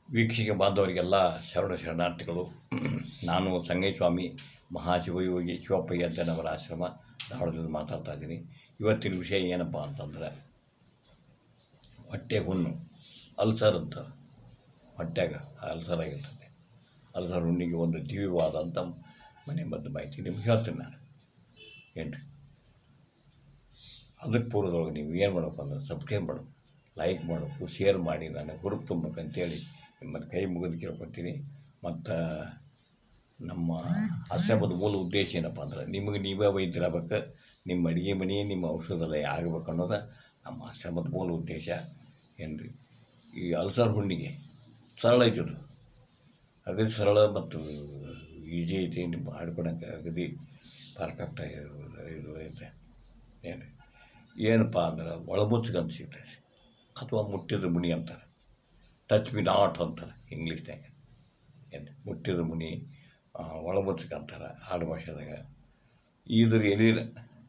ವೀಕ್ಷಕ ಬಾಂಧವರಿಗೆಲ್ಲ ಶರಣ ಶರಣಾರ್ಥಿಗಳು ನಾನು ಸಂಗಯ್ಯಸ್ವಾಮಿ ಮಹಾಶಿವಯೋಗಿ ಶಿವಪ್ಪಯ್ಯ ಅಂತನವರ ಆಶ್ರಮ ಧಾರವಾಡದಿಂದ ಮಾತಾಡ್ತಾ ಇದ್ದೀನಿ ಇವತ್ತಿನ ವಿಷಯ ಏನಪ್ಪ ಅಂತಂದ್ರೆ ಹೊಟ್ಟೆ ಹುಣ್ಣು ಅಲ್ಸರ್ ಅಂತ ಹೊಟ್ಟೆಗ ಅಲ್ಸರ್ ಆಗಿರ್ತದೆ ಅಲ್ಸರ್ ಹುಣ್ಣಿಗೆ ಒಂದು ದಿವ್ಯವಾದಂಥ ಮನೆ ಮದ್ದು ಮಾಹಿತಿ ನಿಮ್ಗೆ ಹೇಳ್ತೀನಿ ನಾನು ಏನು ರೀ ಅದಕ್ಕೆ ಪೂರ್ವದೊಳಗೆ ನೀವು ಏನು ಮಾಡಬೇಕು ಅಂದ್ರೆ ಸಬ್ಸ್ಕ್ರೈಬ್ ಮಾಡು ಲೈಕ್ ಮಾಡಬೇಕು ಶೇರ್ ಮಾಡಿ ನನಗೆ ಹುರುಪು ತುಂಬಬೇಕಂತೇಳಿ ನಿಮ್ಮನ್ನು ಕೈ ಮುಗಿದು ಕೇಳ್ಕೊತೀನಿ ಮತ್ತು ನಮ್ಮ ಆಶ್ರಮದ ಮೂಲ ಉದ್ದೇಶ ಏನಪ್ಪ ಅಂದ್ರೆ ನಿಮಗೆ ನೀವೇ ವೈದ್ಯರಾಗಬೇಕು ನಿಮ್ಮ ಅಡುಗೆ ಮನೆ ನಿಮ್ಮ ಔಷಧಾಲಯ ಆಗಬೇಕು ಅನ್ನೋದು ನಮ್ಮ ಆಶ್ರಮದ ಮೂಲ ಉದ್ದೇಶ ಏನು ರೀ ಈ ಅಲ್ಸರ್ ಹುಣ್ಣಿಗೆ ಸರಳ ಐತದು ಅಗದಿ ಸರಳ ಮತ್ತು ಈಜಿ ಐತಿ ನಿಮ್ಮ ಆಡ್ಕೊಳಕ್ಕೆ ಅಗದಿ ಪರ್ಫೆಕ್ಟ್ ಇದು ಐತೆ ಏನು ಏನಪ್ಪ ಅಂದ್ರೆ ಒಳಮುಚ್ಚಗಂತ ಸಿಗ್ತೈತೆ ಅಥವಾ ಮುಟ್ಟಿದ ಮುನಿ ಅಂತಾರೆ ಟಚ್ ಮಿ ನಾಟ್ ಅಂತಾರೆ ಇಂಗ್ಲೀಷ್ನಾಗ ಏನು ಮುಟ್ಟಿದ ಮುನಿ ಒಳಮುಚ್ಚಕ ಅಂತಾರೆ ಹಾಡು ಭಾಷೆದಾಗ ಇದ್ರ ಎಲಿನ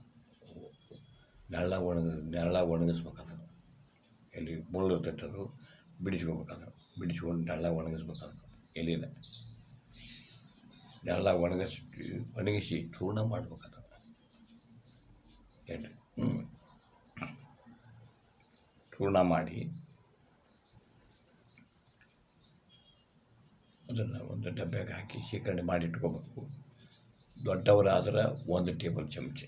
ನೆರಳ ಒಣಗ ನೆರಳ ಒಣಗಿಸ್ಬೇಕು ಅದನ್ನು ಎಲ್ಲಿ ಮುಳ್ಳು ಇರ್ತೈತೆ ಅದು ಬಿಡಿಸ್ಕೋಬೇಕು ಅದನ್ನು ಬಿಡಿಸ್ಕೊಂಡು ನೆರಳ ಒಣಗಿಸ್ಬೇಕು ಅದನ್ನು ಎಲಿನ ನೆರಳ ಒಣಗಿಸಿ ಒಣಗಿಸಿ ಚೂರ್ಣ ಮಾಡ್ಬೇಕು ಅದನ್ನು ಏನು ಹ್ಞೂ ಚೂರ್ಣ ಮಾಡಿ ಅದನ್ನು ಒಂದು ಡಬ್ಬ್ಯಾಗ ಹಾಕಿ ಶೇಖರಣೆ ಮಾಡಿ ಇಟ್ಕೋಬೇಕು ದೊಡ್ಡವರಾದ್ರೆ ಒಂದು ಟೇಬಲ್ ಚಮಚೆ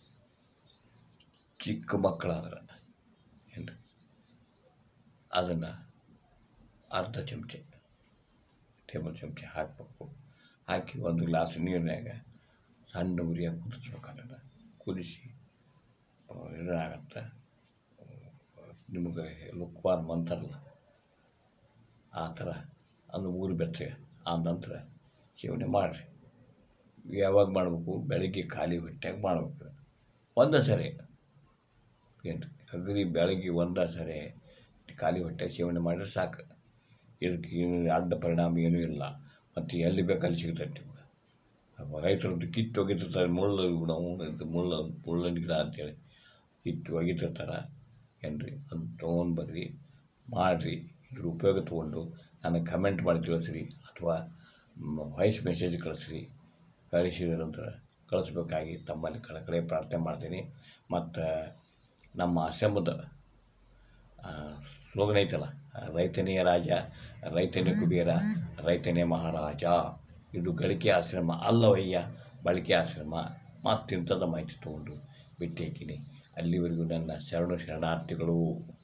ಚಿಕ್ಕ ಮಕ್ಕಳಾದ್ರೆ ಏನು ಅದನ್ನು ಅರ್ಧ ಚಮಚೆ ಟೇಬಲ್ ಚಮಚೆ ಹಾಕಬೇಕು ಹಾಕಿ ಒಂದು ಗ್ಲಾಸ್ ನೀರಿನಾಗ ಸಣ್ಣ ಉರಿಯಾಗಿ ಕುದಿಸ್ಬೇಕು ಅದನ್ನು ಕುದಿಸಿ ಏನಾಗತ್ತೆ ನಿಮಗೆ ಲುಕ್ವಾರ್ಮ್ ಅಂತಾರಲ್ಲ ಆ ಥರ ಅದು ಊರು ಬೆಚ್ಚಗೆ ಆ ನಂತರ ಸೇವನೆ ಮಾಡಿರಿ ಯಾವಾಗ ಮಾಡಬೇಕು ಬೆಳಗ್ಗೆ ಖಾಲಿ ಹೊಟ್ಟೆಗೆ ಮಾಡ್ಬೇಕು ಒಂದೇ ಸರಿ ಏನು ಅಗದಿ ಬೆಳಗ್ಗೆ ಒಂದೇ ಸರಿ ಖಾಲಿ ಹೊಟ್ಟೆ ಸೇವನೆ ಮಾಡಿದ್ರೆ ಸಾಕು ಇದಕ್ಕೆ ಏನು ಅಡ್ಡ ಪರಿಣಾಮ ಏನೂ ಇಲ್ಲ ಮತ್ತು ಎಲ್ಲಿ ಬೇಕಲ್ಲಿ ಸಿಗ್ತೈತೆ ನಿಮ್ಗೆ ರೈತರದ್ದು ಕಿತ್ತು ಒಗಿತಿರ್ತಾರೆ ಮುಳ್ಳು ನಾವು ಇದು ಮುಳ್ಳು ಮುಳ್ಳಿನ ಗಿಡ ಅಂತೇಳಿ ಕಿತ್ತು ಒಗಿತಿರ್ತಾರೆ ಏನು ರೀ ಅದು ತೊಗೊಂಡು ಬರ್ರಿ ಮಾಡಿರಿ ಇದ್ರ ಉಪಯೋಗ ತೊಗೊಂಡು ನನಗೆ ಕಮೆಂಟ್ ಮಾಡಿ ತಿಳಿಸ್ರಿ ಅಥವಾ ವಾಯ್ಸ್ ಮೆಸೇಜ್ ಕಳಿಸ್ರಿ ಕಳಿಸಿದ್ರಂದ್ರೆ ಕಳಿಸ್ಬೇಕಾಗಿ ತಮ್ಮಲ್ಲಿ ಕಳಕಳೆ ಪ್ರಾರ್ಥನೆ ಮಾಡ್ತೀನಿ ಮತ್ತು ನಮ್ಮ ಆಶ್ರಮದ ಸ್ಲೋಗನ್ ಐತಲ್ಲ ರೈತನೇ ರಾಜ ರೈತನೇ ಕುಬೇರ ರೈತನೇ ಮಹಾರಾಜ ಇದು ಗಳಿಕೆ ಆಶ್ರಮ ಅಲ್ಲವಯ್ಯ ಬಳಕೆ ಆಶ್ರಮ ಮತ್ತಿಂಥದ್ದು ಮಾಹಿತಿ ತೊಗೊಂಡು ಬಿಟ್ಟು ಹಾಕಿನಿ ಅಲ್ಲಿವರೆಗೂ ನನ್ನ ಶರಣು ಶರಣಾರ್ಥಿಗಳು